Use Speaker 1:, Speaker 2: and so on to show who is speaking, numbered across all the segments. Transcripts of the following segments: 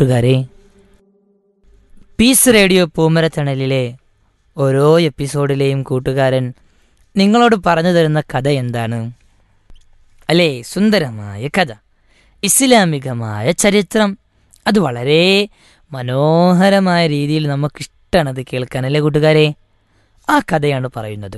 Speaker 1: കൂട്ടുകാരെ piece radio പൂമരത്തണലിലെ ഓരോ എപ്പിസോഡിലെയും കൂട്ടുകാരൻ നിങ്ങളോട് പറഞ്ഞു തരുന്ന കഥ എന്താണ് അല്ലേ സുന്ദരമായ കഥ ഇസ്ലാമികമായ ചരിത്രം അത് വളരെ മനോഹരമായ രീതിയിൽ നമുക്കിഷ്ടമാണ് അത് കേൾക്കാൻ അല്ലേ കൂട്ടുകാരെ ആ കഥയാണ് പറയുന്നത്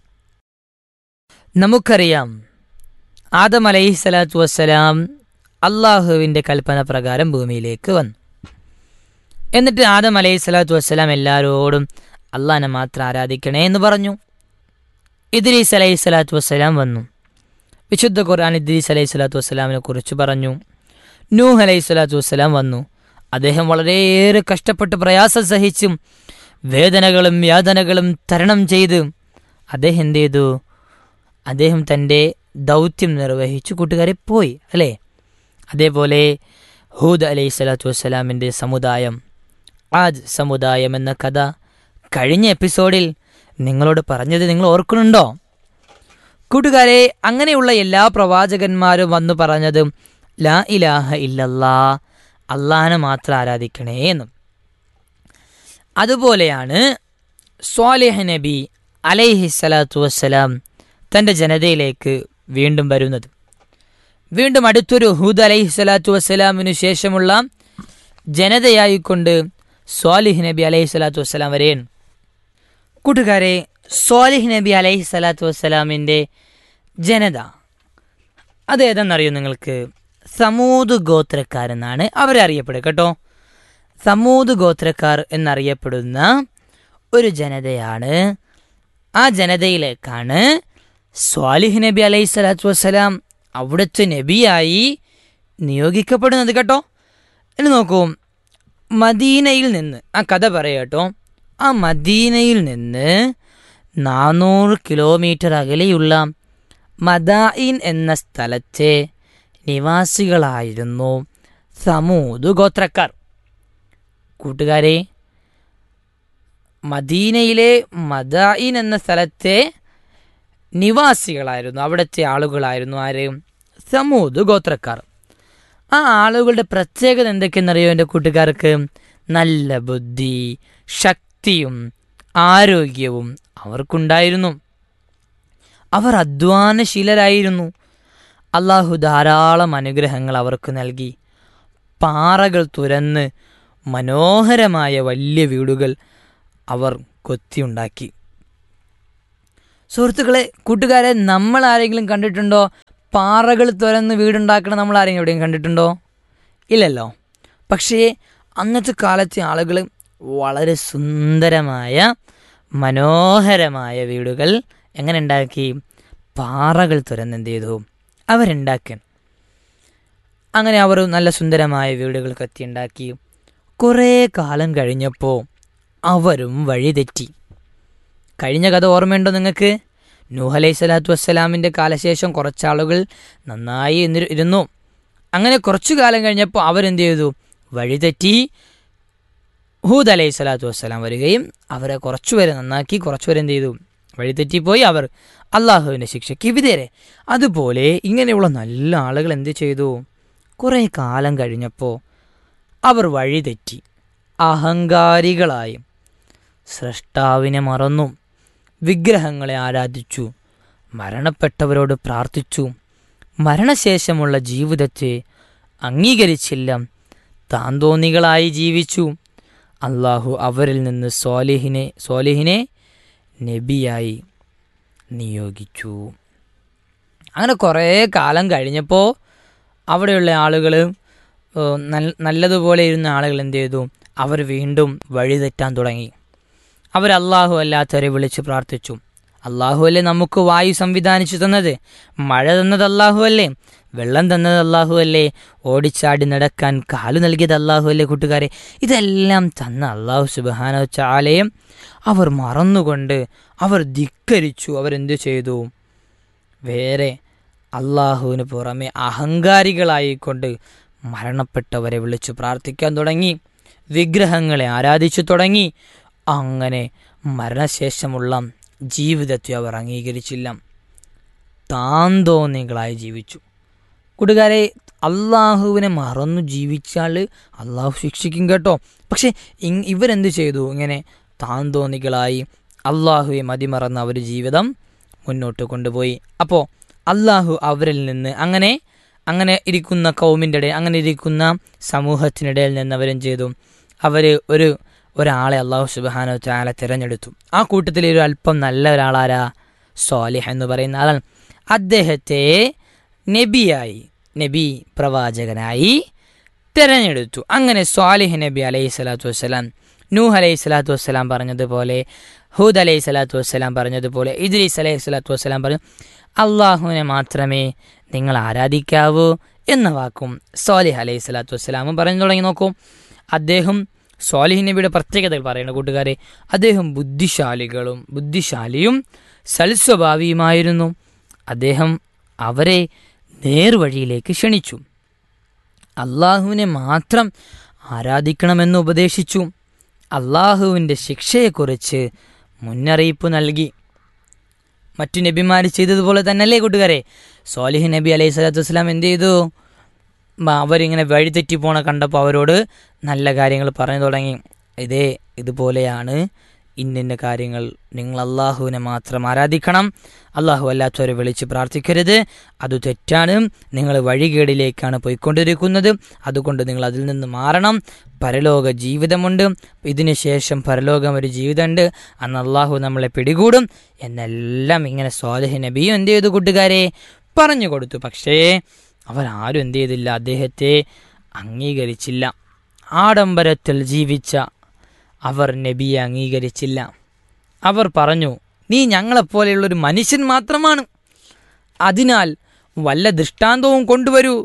Speaker 1: നമുക്കറിയാം ആദം അലൈഹി സ്വലാത്തു വസ്സലാം അള്ളാഹുവിൻ്റെ കൽപ്പന പ്രകാരം ഭൂമിയിലേക്ക് വന്നു എന്നിട്ട് ആദം അലൈഹി സ്വലാത്തു വസ്സലാം എല്ലാവരോടും അള്ളാഹിനെ മാത്രം ആരാധിക്കണേ എന്ന് പറഞ്ഞു ഇദ്രീസ് അലൈഹി സ്വലാത്തു വസ്സലാം വന്നു വിശുദ്ധ ഖുർആൻ ഇദ്രീസ് അലൈഹി സ്വലാത്തു വസ്സലാമിനെ കുറിച്ച് പറഞ്ഞു നൂഹ് അലൈഹി സ്വലാത്തു വസ്സലാം വന്നു അദ്ദേഹം വളരെയേറെ കഷ്ടപ്പെട്ട് പ്രയാസം സഹിച്ചും വേദനകളും യാതനകളും തരണം ചെയ്ത് അദ്ദേഹം എന്ത് ചെയ്തു അദ്ദേഹം തൻ്റെ ദൗത്യം നിർവഹിച്ചു കൂട്ടുകാരെ പോയി അല്ലേ അതേപോലെ ഹൂദ് അലൈഹി സ്വലാത്തു വസ്സലാമിൻ്റെ സമുദായം ആജ് സമുദായം എന്ന കഥ കഴിഞ്ഞ എപ്പിസോഡിൽ നിങ്ങളോട് പറഞ്ഞത് നിങ്ങൾ ഓർക്കുന്നുണ്ടോ കൂട്ടുകാരെ അങ്ങനെയുള്ള എല്ലാ പ്രവാചകന്മാരും വന്നു പറഞ്ഞത് ലാ ഇലാഹ ഇല്ലല്ലാ അള്ളാഹനെ മാത്രം ആരാധിക്കണേ എന്നും അതുപോലെയാണ് സ്വാലിഹ് നബി അലൈഹി സ്വലാത്തു വസ്സലാം തൻ്റെ ജനതയിലേക്ക് വീണ്ടും വരുന്നത് വീണ്ടും അടുത്തൊരു ഹൂദ് അലൈഹി സ്വലാത്തു വസ്സലാമിനു ശേഷമുള്ള ജനതയായിക്കൊണ്ട് സ്വാലിഹ് നബി അലൈഹി സ്വലാത്തു വസ്സലാം വരെയാണ് കൂട്ടുകാരെ സ്വാലിഹ് നബി അലൈഹി സ്വലാത്തു വസ്സലാമിൻ്റെ ജനത അതേതെന്നറിയോ നിങ്ങൾക്ക് സമൂത് ഗോത്രക്കാരെന്നാണ് അവരെ അറിയപ്പെടുക കേട്ടോ സമൂത് ഗോത്രക്കാർ എന്നറിയപ്പെടുന്ന ഒരു ജനതയാണ് ആ ജനതയിലേക്കാണ് സ്വാലിഹ് നബി അലൈഹി സ്വലാത്തു വസ്സലാം അവിടുത്തെ നബിയായി നിയോഗിക്കപ്പെടുന്നത് കേട്ടോ ഇനി നോക്കൂ മദീനയിൽ നിന്ന് ആ കഥ പറയാം കേട്ടോ ആ മദീനയിൽ നിന്ന് നാനൂറ് കിലോമീറ്റർ അകലെയുള്ള മദായിൻ എന്ന സ്ഥലത്തെ നിവാസികളായിരുന്നു സമൂത് ഗോത്രക്കാർ കൂട്ടുകാരെ മദീനയിലെ മദായിൻ എന്ന സ്ഥലത്തെ നിവാസികളായിരുന്നു അവിടുത്തെ ആളുകളായിരുന്നു ആര് സമൂത് ഗോത്രക്കാർ ആ ആളുകളുടെ പ്രത്യേകത എന്തൊക്കെയെന്നറിയോ എൻ്റെ കൂട്ടുകാർക്ക് നല്ല ബുദ്ധി ശക്തിയും ആരോഗ്യവും അവർക്കുണ്ടായിരുന്നു അവർ അധ്വാനശീലരായിരുന്നു അള്ളാഹു ധാരാളം അനുഗ്രഹങ്ങൾ അവർക്ക് നൽകി പാറകൾ തുരന്ന് മനോഹരമായ വലിയ വീടുകൾ അവർ കൊത്തിയുണ്ടാക്കി സുഹൃത്തുക്കളെ കൂട്ടുകാരെ നമ്മൾ ആരെങ്കിലും കണ്ടിട്ടുണ്ടോ പാറകൾ തുരന്ന് വീടുണ്ടാക്കണം നമ്മൾ ആരെങ്കിലും എവിടെയും കണ്ടിട്ടുണ്ടോ ഇല്ലല്ലോ പക്ഷേ അന്നത്തെ കാലത്തെ ആളുകൾ വളരെ സുന്ദരമായ മനോഹരമായ വീടുകൾ എങ്ങനെ ഉണ്ടാക്കി പാറകൾ തുരന്ന് എന്ത് ചെയ്തു അവരുണ്ടാക്കി അങ്ങനെ അവർ നല്ല സുന്ദരമായ വീടുകൾ കത്തിയുണ്ടാക്കി കുറേ കാലം കഴിഞ്ഞപ്പോൾ അവരും വഴിതെറ്റി കഴിഞ്ഞ കഥ ഓർമ്മയുണ്ടോ നിങ്ങൾക്ക് നൂഹ് അലൈഹി സ്വലാത്തു വസ്സലാമിൻ്റെ കാലശേഷം കുറച്ചാളുകൾ നന്നായി എന്നി- ഇരുന്നു അങ്ങനെ കുറച്ചു കാലം കഴിഞ്ഞപ്പോൾ അവരെന്ത് ചെയ്തു വഴിതെറ്റി ഹൂദ് അലൈഹി സ്വലാത്തു വസ്സലാം വരികയും അവരെ കുറച്ചുപേരെ നന്നാക്കി കുറച്ചുപേരെ എന്ത് ചെയ്തു വഴിതെറ്റിപ്പോയി അവർ അള്ളാഹുവിൻ്റെ ശിക്ഷയ്ക്ക് വിധേരെ അതുപോലെ ഇങ്ങനെയുള്ള നല്ല ആളുകൾ എന്ത് ചെയ്തു കുറേ കാലം കഴിഞ്ഞപ്പോൾ അവർ വഴിതെറ്റി അഹങ്കാരികളായി സ്രഷ്ടാവിനെ മറന്നു വിഗ്രഹങ്ങളെ ആരാധിച്ചു മരണപ്പെട്ടവരോട് പ്രാർത്ഥിച്ചു മരണശേഷമുള്ള ജീവിതത്തെ അംഗീകരിച്ചില്ല താന്തോന്നികളായി ജീവിച്ചു അള്ളാഹു അവരിൽ നിന്ന് സ്വാലിഹിനെ സ്വാലിഹിനെ നബിയായി നിയോഗിച്ചു അങ്ങനെ കുറേ കാലം കഴിഞ്ഞപ്പോൾ അവിടെയുള്ള ആളുകൾ നല്ലതുപോലെ ഇരുന്ന ആളുകൾ എന്ത് ചെയ്തു അവർ വീണ്ടും വഴിതെറ്റാൻ തുടങ്ങി അവർ അള്ളാഹു അല്ലാത്തവരെ വിളിച്ച് പ്രാർത്ഥിച്ചു അള്ളാഹു അല്ലേ നമുക്ക് വായു സംവിധാനിച്ചു തന്നത് മഴ തന്നത് അള്ളാഹു അല്ലേ വെള്ളം തന്നത് അള്ളാഹു അല്ലേ ഓടിച്ചാടി നടക്കാൻ കാലു നൽകിയത് അള്ളാഹു അല്ലേ കൂട്ടുകാരെ ഇതെല്ലാം തന്ന അള്ളാഹു സുബാന ചാലയം അവർ മറന്നുകൊണ്ട് അവർ ധിക്കരിച്ചു അവരെന്തു ചെയ്തു വേറെ അള്ളാഹുവിന് പുറമെ അഹങ്കാരികളായിക്കൊണ്ട് മരണപ്പെട്ടവരെ വിളിച്ചു പ്രാർത്ഥിക്കാൻ തുടങ്ങി വിഗ്രഹങ്ങളെ ആരാധിച്ചു തുടങ്ങി അങ്ങനെ മരണശേഷമുള്ള ജീവിതത്തെ അവർ അംഗീകരിച്ചില്ല താന്തോന്നികളായി ജീവിച്ചു കൂട്ടുകാരെ അള്ളാഹുവിനെ മറന്നു ജീവിച്ചാൽ അള്ളാഹു ശിക്ഷിക്കും കേട്ടോ പക്ഷേ ഇങ് ഇവരെന്ത് ചെയ്തു ഇങ്ങനെ താന്തോന്നികളായി അള്ളാഹുവെ മതിമറന്ന അവർ ജീവിതം മുന്നോട്ട് കൊണ്ടുപോയി അപ്പോൾ അള്ളാഹു അവരിൽ നിന്ന് അങ്ങനെ അങ്ങനെ ഇരിക്കുന്ന കൗമിൻ്റെ ഇടയിൽ അങ്ങനെ ഇരിക്കുന്ന സമൂഹത്തിനിടയിൽ നിന്ന് അവരും ചെയ്തു അവർ ഒരു ഒരാളെ അള്ളാഹു സുബാനോ ചാല തിരഞ്ഞെടുത്തു ആ കൂട്ടത്തിൽ ഒരു അല്പം നല്ല ഒരാളാരാ സോലിഹ് എന്ന് പറയുന്ന ആളാണ് അദ്ദേഹത്തെ നബിയായി നബി പ്രവാചകനായി തിരഞ്ഞെടുത്തു അങ്ങനെ സ്വാലിഹ് നബി അലൈഹി സ്വലാത്തു വസ്സലാം നൂഹ് അലൈഹി സ്വലാത്തു വസ്സലാം പറഞ്ഞതുപോലെ ഹൂദ് അലൈഹി സ്വലാത്തു വസ്സലാം പറഞ്ഞതുപോലെ ഇദ്രീസ് അലൈഹി സ്വലാത്തു വസ്സലാം പറഞ്ഞു അള്ളാഹുവിനെ മാത്രമേ നിങ്ങൾ ആരാധിക്കാവൂ എന്ന വാക്കും സ്വാലിഹ് അലൈഹി സ്വലാത്തു വസ്സലാമും പറഞ്ഞു തുടങ്ങി നോക്കൂ അദ്ദേഹം സ്വാലിഹ് നബിയുടെ പ്രത്യേകതകൾ പറയുന്ന കൂട്ടുകാരെ അദ്ദേഹം ബുദ്ധിശാലികളും ബുദ്ധിശാലിയും സൽസ്വഭാവിയുമായിരുന്നു അദ്ദേഹം അവരെ നേർവഴിയിലേക്ക് ക്ഷണിച്ചു അള്ളാഹുവിനെ മാത്രം ആരാധിക്കണമെന്ന് ഉപദേശിച്ചു അള്ളാഹുവിൻ്റെ ശിക്ഷയെക്കുറിച്ച് മുന്നറിയിപ്പ് നൽകി മറ്റു നബിമാർ ചെയ്തതുപോലെ തന്നെയല്ലേ കൂട്ടുകാരെ സോലിഹ് നബി അലൈഹി സ്വലാത്തു വസ്സലാം എന്ത് ചെയ്തു മ- അവരിങ്ങനെ വഴിതെറ്റി പോണ കണ്ടപ്പോൾ അവരോട് നല്ല കാര്യങ്ങൾ പറഞ്ഞു തുടങ്ങി ഇതേ ഇതുപോലെയാണ് ഇന്നിന്ന കാര്യങ്ങൾ നിങ്ങൾ അള്ളാഹുവിനെ മാത്രം ആരാധിക്കണം അള്ളാഹു അല്ലാത്തവരെ വിളിച്ച് പ്രാർത്ഥിക്കരുത് അത് തെറ്റാണ് നിങ്ങൾ വഴികേടിലേക്കാണ് പോയിക്കൊണ്ടിരിക്കുന്നത് അതുകൊണ്ട് നിങ്ങൾ അതിൽ നിന്ന് മാറണം പരലോക ജീവിതമുണ്ട് ഇതിനു ശേഷം പരലോകം ഒരു ജീവിതമുണ്ട് അന്ന് അള്ളാഹു നമ്മളെ പിടികൂടും എന്നെല്ലാം ഇങ്ങനെ സ്വാലഹ് നബിയും എന്ത് ചെയ്തു കൂട്ടുകാരെ പറഞ്ഞു കൊടുത്തു പക്ഷേ അവരാരും എന്ത് ചെയ്തില്ല അദ്ദേഹത്തെ അംഗീകരിച്ചില്ല ആഡംബരത്തിൽ ജീവിച്ച അവർ നബിയെ അംഗീകരിച്ചില്ല അവർ പറഞ്ഞു നീ ഞങ്ങളെപ്പോലെയുള്ളൊരു മനുഷ്യൻ മാത്രമാണ് അതിനാൽ വല്ല ദൃഷ്ടാന്തവും കൊണ്ടുവരൂ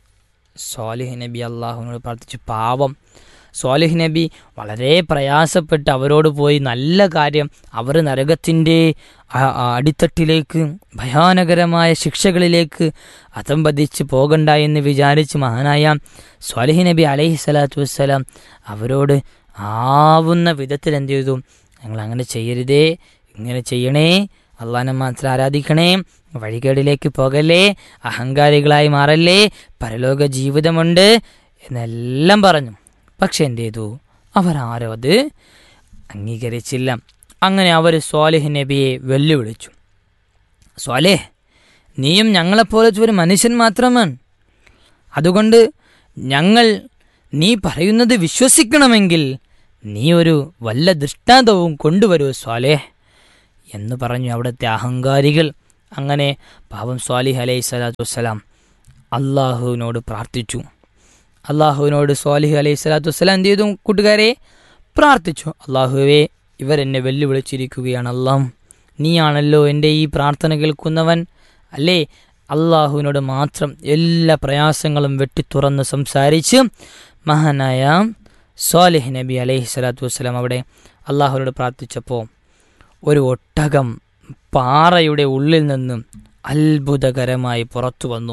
Speaker 1: സ്വാലിഹ് നബി അള്ളാഹുവിനോട് പ്രാർത്ഥിച്ചു പാവം സ്വാലിഹ് നബി വളരെ പ്രയാസപ്പെട്ട് അവരോട് പോയി നല്ല കാര്യം അവർ നരകത്തിൻ്റെ ആ- ആ അടിത്തട്ടിലേക്ക് ഭയാനകരമായ ശിക്ഷകളിലേക്ക് അതമ്പതിച്ച് പോകണ്ട എന്ന് വിചാരിച്ച് മഹാനായ സ്വാലിഹ് നബി അലൈഹി സ്വലാത്തു വസ്സലാം അവരോട് ആവുന്ന വിധത്തിൽ എന്ത് ചെയ്തു ഞങ്ങൾ അങ്ങനെ ചെയ്യരുതേ ഇങ്ങനെ ചെയ്യണേ അള്ളാനെ മാത്രം ആരാധിക്കണേ വഴികേടിലേക്ക് പോകല്ലേ അഹങ്കാരികളായി മാറല്ലേ പരലോക ജീവിതമുണ്ട് എന്നെല്ലാം പറഞ്ഞു പക്ഷെ എന്ത് ചെയ്തു അവരാരും അത് അംഗീകരിച്ചില്ല അങ്ങനെ അവർ സ്വാലിഹ് നബിയെ വെല്ലുവിളിച്ചു സ്വാലേഹ് നീയും ഞങ്ങളെപ്പോലത്തെ ഒരു മനുഷ്യൻ മാത്രമാണ് അതുകൊണ്ട് ഞങ്ങൾ നീ പറയുന്നത് വിശ്വസിക്കണമെങ്കിൽ നീ ഒരു വല്ല ദൃഷ്ടാന്തവും കൊണ്ടുവരൂ സ്വാലേഹ് എന്ന് പറഞ്ഞു അവിടുത്തെ അഹങ്കാരികൾ അങ്ങനെ പാവം സ്വാലിഹ് അലൈഹി സ്വലാത്തു വസ്സലാം അള്ളാഹുവിനോട് പ്രാർത്ഥിച്ചു അള്ളാഹുവിനോട് സ്വാലിഹ് അലൈഹി സ്വലാത്തു വസ്സലാം എന്ത് ചെയ്തു കൂട്ടുകാരെ പ്രാർത്ഥിച്ചു അള്ളാഹുവെ ഇവരെന്നെ വെല്ലുവിളിച്ചിരിക്കുകയാണ് അല്ലാം നീയാണല്ലോ എൻ്റെ ഈ പ്രാർത്ഥന കേൾക്കുന്നവൻ അല്ലേ അള്ളാഹുവിനോട് മാത്രം എല്ലാ പ്രയാസങ്ങളും വെട്ടിത്തുറന്ന് സംസാരിച്ച് മഹാനായ സ്വാലിഹ് നബി അലൈഹി സ്വലാത്തു വസ്സലാം അവിടെ അള്ളാഹുവിനോട് പ്രാർത്ഥിച്ചപ്പോൾ ഒരു ഒട്ടകം പാറയുടെ ഉള്ളിൽ നിന്നും അത്ഭുതകരമായി പുറത്തു വന്നു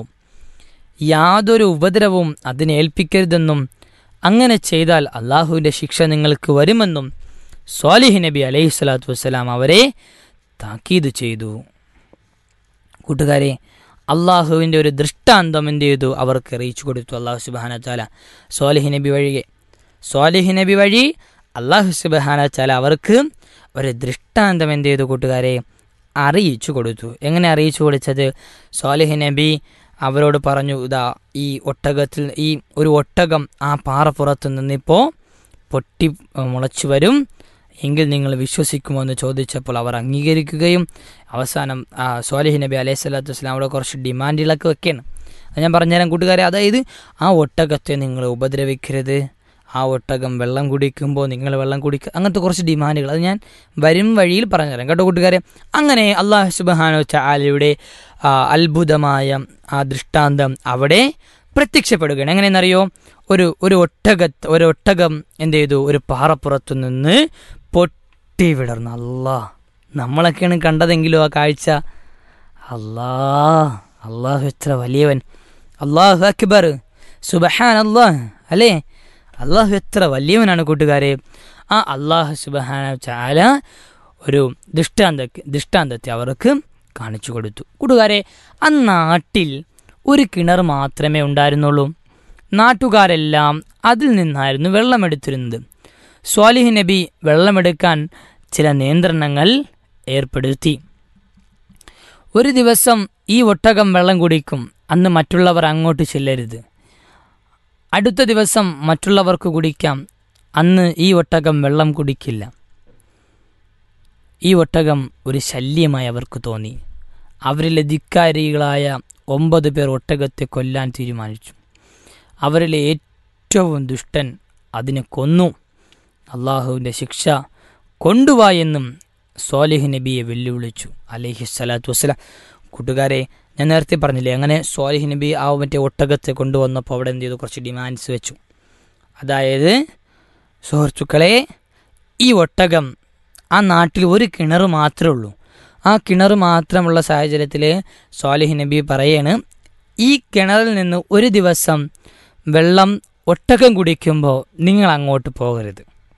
Speaker 1: യാതൊരു ഉപദ്രവവും അതിനെ ഏൽപ്പിക്കരുതെന്നും അങ്ങനെ ചെയ്താൽ അള്ളാഹുവിൻ്റെ ശിക്ഷ നിങ്ങൾക്ക് വരുമെന്നും സ്വാലിഹ് നബി അലൈഹി സ്വലാത്തു വസ്സലാം അവരെ താക്കീത് ചെയ്തു കൂട്ടുകാരെ അള്ളാഹുവിൻ്റെ ഒരു ദൃഷ്ടാന്തം എന്ത് ചെയ്തു അവർക്ക് അറിയിച്ചു കൊടുത്തു അള്ളാഹു സുബാന ചാല സ്വാലിഹ് നബി വഴിയെ സ്വാലിഹ് നബി വഴി അള്ളാഹു സുബാന ചാല അവർക്ക് ഒരു ദൃഷ്ടാന്തം എന്ത് ചെയ്തു കൂട്ടുകാരെ അറിയിച്ചു കൊടുത്തു എങ്ങനെ അറിയിച്ചു കൊടുത്തത് സ്വാലിഹ് നബി അവരോട് പറഞ്ഞു ഇതാ ഈ ഒട്ടകത്തിൽ ഈ ഒരു ഒട്ടകം ആ പാറപ്പുറത്ത് നിന്നിപ്പോൾ പൊട്ടി അഹ്, മുളച്ചു വരും എങ്കിൽ നിങ്ങൾ വിശ്വസിക്കുമോ എന്ന് ചോദിച്ചപ്പോൾ അവർ അംഗീകരിക്കുകയും അവസാനം ആ സ്വാലിഹ് നബി അലൈഹി സ്വലാത്തു വസ്സലാം അവിടെ കുറച്ച് ഡിമാൻഡുകളൊക്കെ വെക്കുകയാണ് അത് ഞാൻ പറഞ്ഞുതരാം കൂട്ടുകാരെ അതായത് ആ ഒട്ടകത്തെ നിങ്ങൾ ഉപദ്രവിക്കരുത് ആ ഒട്ടകം വെള്ളം കുടിക്കുമ്പോൾ നിങ്ങൾ വെള്ളം കുടിക്കുക അങ്ങനത്തെ കുറച്ച് ഡിമാൻഡുകൾ അത് ഞാൻ വരും വഴിയിൽ പറഞ്ഞുതരാം കേട്ടോ കൂട്ടുകാരെ അങ്ങനെ അള്ളാഹു സുബാനോ ചാലയുടെ ആ, അത്ഭുതമായ ആ ദൃഷ്ടാന്തം അവിടെ പ്രത്യക്ഷപ്പെടുകയാണ് എങ്ങനെയെന്നറിയോ ഒരു ഒരു ഒട്ടക ഒരു ഒട്ടകം എന്ത് ചെയ്തു ഒരു പാറപ്പുറത്തു നിന്ന് പൊട്ടി വിടർന്നു അല്ലാ നമ്മളൊക്കെയാണ് കണ്ടതെങ്കിലും ആ കാഴ്ച അല്ലാ അള്ളാഹു എത്ര വലിയവൻ അള്ളാഹു അക്ബർ സുബഹാൻ അള്ളാഹ് അല്ലേ അള്ളാഹു എത്ര വലിയവനാണ് കൂട്ടുകാരെ ആ അള്ളാഹു സുബഹാന ചാല ഒരു ദൃഷ്ടാന്ത ദൃഷ്ടാന്തത്തെ അവർക്ക് കാണിച്ചു കൊടുത്തു കൂട്ടുകാരെ ആ നാട്ടിൽ ഒരു കിണർ മാത്രമേ ഉണ്ടായിരുന്നുള്ളൂ നാട്ടുകാരെല്ലാം അതിൽ നിന്നായിരുന്നു വെള്ളമെടുത്തിരുന്നത് സ്വാലിഹ് നബി വെള്ളമെടുക്കാൻ ചില നിയന്ത്രണങ്ങൾ ഏർപ്പെടുത്തി ഒരു ദിവസം ഈ ഒട്ടകം വെള്ളം കുടിക്കും അന്ന് മറ്റുള്ളവർ അങ്ങോട്ട് ചെല്ലരുത് അടുത്ത ദിവസം മറ്റുള്ളവർക്ക് കുടിക്കാം അന്ന് ഈ ഒട്ടകം വെള്ളം കുടിക്കില്ല ഈ ഒട്ടകം ഒരു ശല്യമായി അവർക്ക് തോന്നി അവരിലെ ധിക്കാരികളായ ഒമ്പത് പേർ ഒട്ടകത്തെ കൊല്ലാൻ തീരുമാനിച്ചു അവരിലെ ഏറ്റവും ദുഷ്ടൻ അതിനെ കൊന്നു അള്ളാഹുവിൻ്റെ ശിക്ഷ കൊണ്ടുവാ എന്നും സ്വാലിഹ് നബിയെ വെല്ലുവിളിച്ചു അലഹി സ്വലാത്തു വസ്സലാം കൂട്ടുകാരെ ഞാൻ നേരത്തെ പറഞ്ഞില്ലേ അങ്ങനെ സ്വാലിഹ് നബി ആ മറ്റേ ഒട്ടകത്തെ കൊണ്ടുവന്നപ്പോൾ അവിടെ എന്ത് ചെയ്തു കുറച്ച് ഡിമാൻഡ്സ് വെച്ചു അതായത് സുഹൃത്തുക്കളെ ഈ ഒട്ടകം ആ നാട്ടിൽ ഒരു കിണർ മാത്രമേ ഉള്ളൂ ആ കിണർ മാത്രമുള്ള സാഹചര്യത്തിൽ സ്വാലിഹ് നബി പറയാണ് ഈ കിണറിൽ നിന്ന് ഒരു ദിവസം വെള്ളം ഒട്ടകം കുടിക്കുമ്പോൾ നിങ്ങൾ അങ്ങോട്ട് പോകരുത്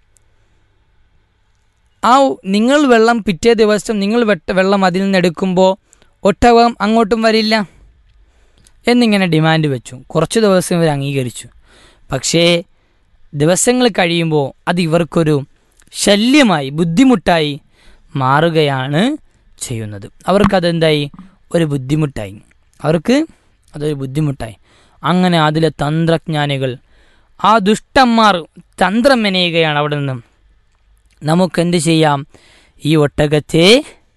Speaker 1: ആ നിങ്ങൾ വെള്ളം പിറ്റേ ദിവസം നിങ്ങൾ വെട്ട വെള്ളം അതിൽ നിന്ന് എടുക്കുമ്പോൾ ഒട്ടകം അങ്ങോട്ടും വരില്ല എന്നിങ്ങനെ ഡിമാൻഡ് വെച്ചു കുറച്ച് ദിവസം ഇവർ അംഗീകരിച്ചു പക്ഷേ ദിവസങ്ങൾ കഴിയുമ്പോൾ അത് ഇവർക്കൊരു ശല്യമായി ബുദ്ധിമുട്ടായി മാറുകയാണ് ചെയ്യുന്നത് അവർക്കതെന്തായി ഒരു ബുദ്ധിമുട്ടായി അവർക്ക് അതൊരു ബുദ്ധിമുട്ടായി അങ്ങനെ അതിലെ തന്ത്രജ്ഞാനികൾ ആ ദുഷ്ടന്മാർ തന്ത്രം മെനയുകയാണ് അവിടെ നിന്നും നമുക്കെന്ത് ചെയ്യാം ഈ ഒട്ടകത്തെ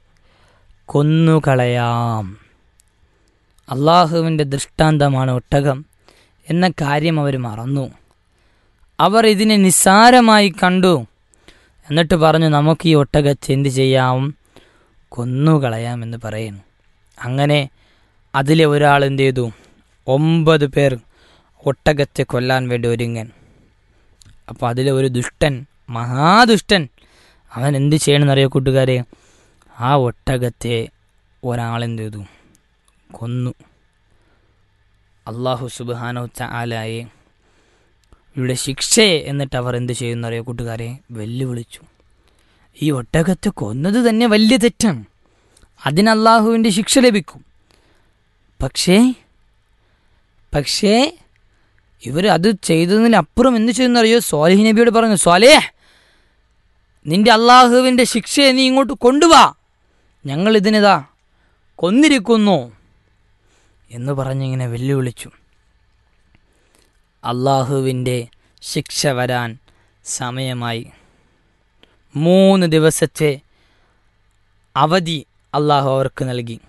Speaker 1: കൊന്നുകളയാം അള്ളാഹുവിൻ്റെ ദൃഷ്ടാന്തമാണ് ഒട്ടകം എന്ന കാര്യം അവർ മറന്നു അവർ ഇതിനെ നിസ്സാരമായി കണ്ടു എന്നിട്ട് പറഞ്ഞു നമുക്ക് ഈ ഒട്ടകത്തെ എന്ത് ചെയ്യാം കൊന്നുകളയാം എന്ന് പറയുന്നു അങ്ങനെ അതിലെ ഒരാൾ എന്ത് ചെയ്തു ഒമ്പത് പേർ ഒട്ടകത്തെ കൊല്ലാൻ വേണ്ടി ഒരുങ്ങൻ അപ്പോൾ അതിലെ ഒരു ദുഷ്ടൻ മഹാദുഷ്ടൻ അവൻ എന്ത് ചെയ്യണമെന്നറിയോ കൂട്ടുകാരെ ആ ഒട്ടകത്തെ ഒരാളെന്ത് ചെയ്തു കൊന്നു അള്ളാഹു സുബാനോ ആലായെ ഇവിടെ ശിക്ഷയെ എന്നിട്ട് അവർ എന്ത് ചെയ്യുന്നറിയോ കൂട്ടുകാരെ വെല്ലുവിളിച്ചു ഈ ഒട്ടകത്തെ കൊന്നത് തന്നെ വലിയ തെറ്റാണ് അതിന് അള്ളാഹുവിൻ്റെ ശിക്ഷ ലഭിക്കും പക്ഷേ പക്ഷേ ഇവർ അത് ചെയ്തതിനപ്പുറം എന്ത് ചെയ്യുന്നറിയോ സ്വാലിഹ് നബിയോട് പറഞ്ഞു സ്വാലേ നിന്റെ അള്ളാഹുവിൻ്റെ ശിക്ഷയെ നീ ഇങ്ങോട്ട് കൊണ്ടുവാ ഞങ്ങൾ ഇതിനിതാ കൊന്നിരിക്കുന്നു എന്ന് പറഞ്ഞിങ്ങനെ വെല്ലുവിളിച്ചു അള്ളാഹുവിൻ്റെ ശിക്ഷ വരാൻ സമയമായി മൂന്ന് ദിവസത്തെ അവധി അള്ളാഹു അവർക്ക് നൽകി